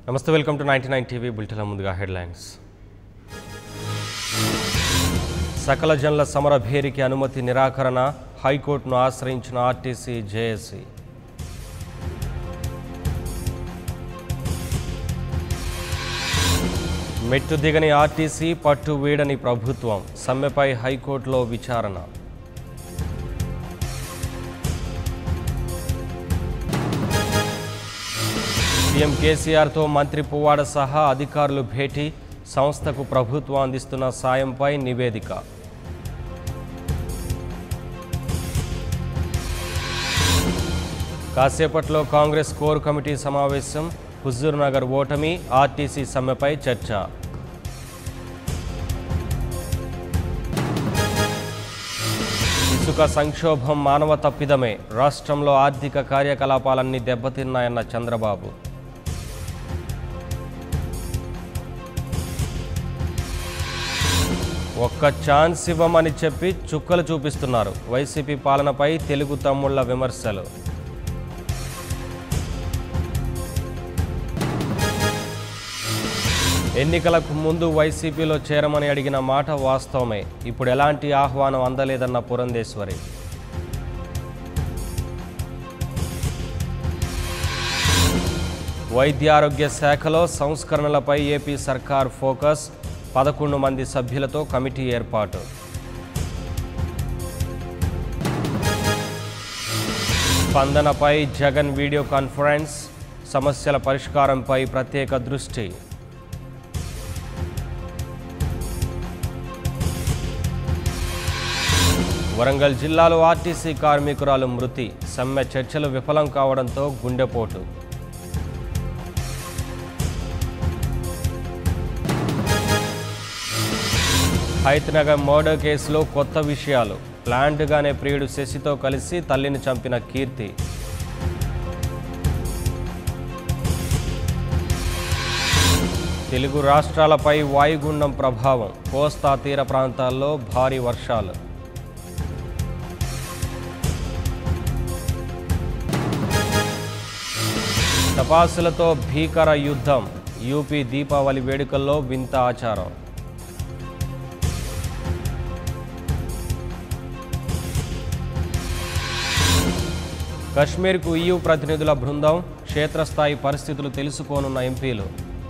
నమస్తే welcome to ninety nine TV బులెటిన్ల ముందుగా హెడ్లైన్స్ సకల జనుల సమర భేరికి అనుమతి నిరాకరణ హైకోర్టును ఆశ్రయించిన ఆర్టీసీ జేఏసీ మెట్టు దిగని ఆర్టీసీ పట్టు వీడని ప్రభుత్వం సమ్మెపై హైకోర్టులో విచారణ సీఎం కేసీఆర్తో మంత్రి పువ్వాడ సహా అధికారులు భేటీ సంస్థకు ప్రభుత్వం అందిస్తున్న సాయంపై నివేదిక కాసేపట్లో కాంగ్రెస్ కోర్ కమిటీ సమావేశం హుజూర్ నగర్ ఓటమి ఆర్టీసీ సమ్మెపై చర్చ ఇసుక సంక్షోభం మానవ తప్పిదమే రాష్ట్రంలో ఆర్థిక కార్యకలాపాలన్నీ దెబ్బతిన్నాయన్న చంద్రబాబు ఒక్క ఛాన్స్ ఇవ్వమని చెప్పి చుక్కలు చూపిస్తున్నారు వైసీపీ పాలనపై తెలుగు తమ్ముళ్ల విమర్శలు ఎన్నికలకు ముందు వైసీపీలో చేరమని అడిగిన మాట వాస్తవమే ఇప్పుడు ఎలాంటి ఆహ్వానం అందలేదన్న పురంధేశ్వరి వైద్య ఆరోగ్య శాఖలో సంస్కరణలపై ఏపీ సర్కార్ ఫోకస్ పదకొండు మంది సభ్యులతో కమిటీ ఏర్పాటు స్పందనపై జగన్ వీడియో కాన్ఫరెన్స్ సమస్యల పరిష్కారంపై ప్రత్యేక దృష్టి వరంగల్ జిల్లాలో ఆర్టీసీ కార్మికురాలు మృతి సమ్మె చర్చలు విఫలం కావడంతో గుండెపోటు హైత్నగర్ మర్డర్ కేసులో కొత్త విషయాలు ప్లాంట్గానే ప్రియుడు శశితో కలిసి తల్లిని చంపిన కీర్తి తెలుగు రాష్ట్రాలపై వాయుగుండం ప్రభావం కోస్తా తీర ప్రాంతాల్లో భారీ వర్షాలు టపాసులతో భీకర యుద్ధం యూపీ దీపావళి వేడుకల్లో వింత ఆచారం కశ్మీర్కు ఈయూ ప్రతినిధుల బృందం క్షేత్రస్థాయి పరిస్థితులు తెలుసుకోనున్న ఎంపీలు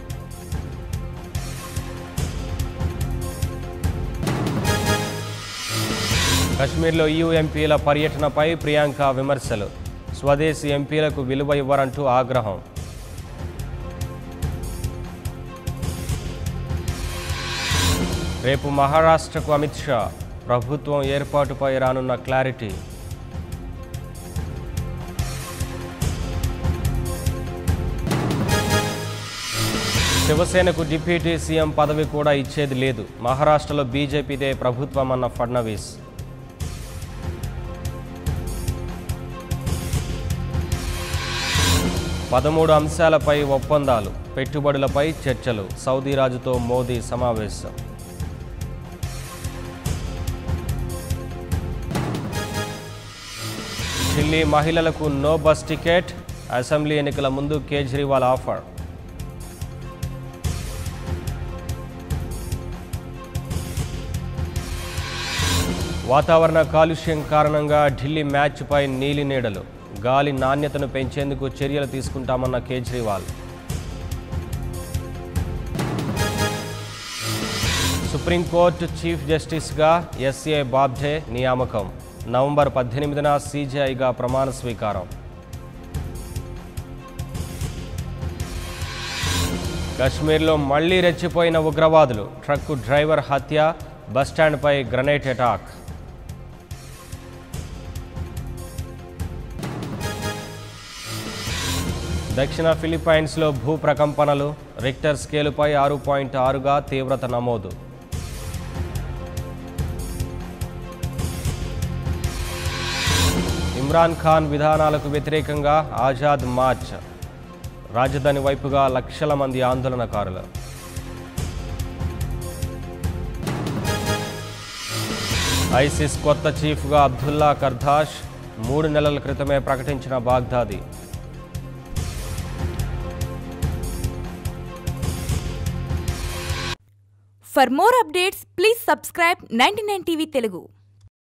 కశ్మీర్లో ఈయూ ఎంపీల పర్యటనపై ప్రియాంక విమర్శలు స్వదేశీ ఎంపీలకు విలువ ఇవ్వరంటూ ఆగ్రహం రేపు మహారాష్ట్రకు అమిత్ షా ప్రభుత్వం ఏర్పాటుపై రానున్న క్లారిటీ శివసేనకు డిప్యూటీ సీఎం పదవి కూడా ఇచ్చేది లేదు మహారాష్ట్రలో బీజేపీదే ప్రభుత్వం అన్న ఫడ్నవీస్ పదమూడు అంశాలపై ఒప్పందాలు పెట్టుబడులపై చర్చలు సౌదీ రాజుతో మోదీ సమావేశం ఢిల్లీ మహిళలకు నో బస్ టికెట్ అసెంబ్లీ ఎన్నికల ముందు కేజ్రీవాల్ ఆఫర్ వాతావరణ కాలుష్యం కారణంగా ఢిల్లీ మ్యాచ్పై నీలి నీడలు గాలి నాణ్యతను పెంచేందుకు చర్యలు తీసుకుంటామన్న కేజ్రీవాల్ సుప్రీంకోర్టు చీఫ్ జస్టిస్గా ఎస్ఏ బాబ్జే నియామకం నవంబర్ పద్దెనిమిదిన సీజీఐగా ప్రమాణ స్వీకారం కశ్మీర్లో మళ్లీ రెచ్చిపోయిన ఉగ్రవాదులు ట్రక్కు డ్రైవర్ హత్య బస్టాండ్పై గ్రనేట్ అటాక్ దక్షిణ ఫిలిప్పైన్స్లో భూ ప్రకంపనలు రిక్టర్ స్కేలుపై ఆరు పాయింట్ ఆరుగా తీవ్రత నమోదు ఇమ్రాన్ ఖాన్ విధానాలకు వ్యతిరేకంగా ఆజాద్ మార్చ్ రాజధాని వైపుగా లక్షల మంది ఆందోళనకారులు ఐసిస్ కొత్త చీఫ్గా అబ్దుల్లా కర్దాష్ మూడు నెలల క్రితమే ప్రకటించిన Baghdadi for more updates please subscribe ninety TV Telugu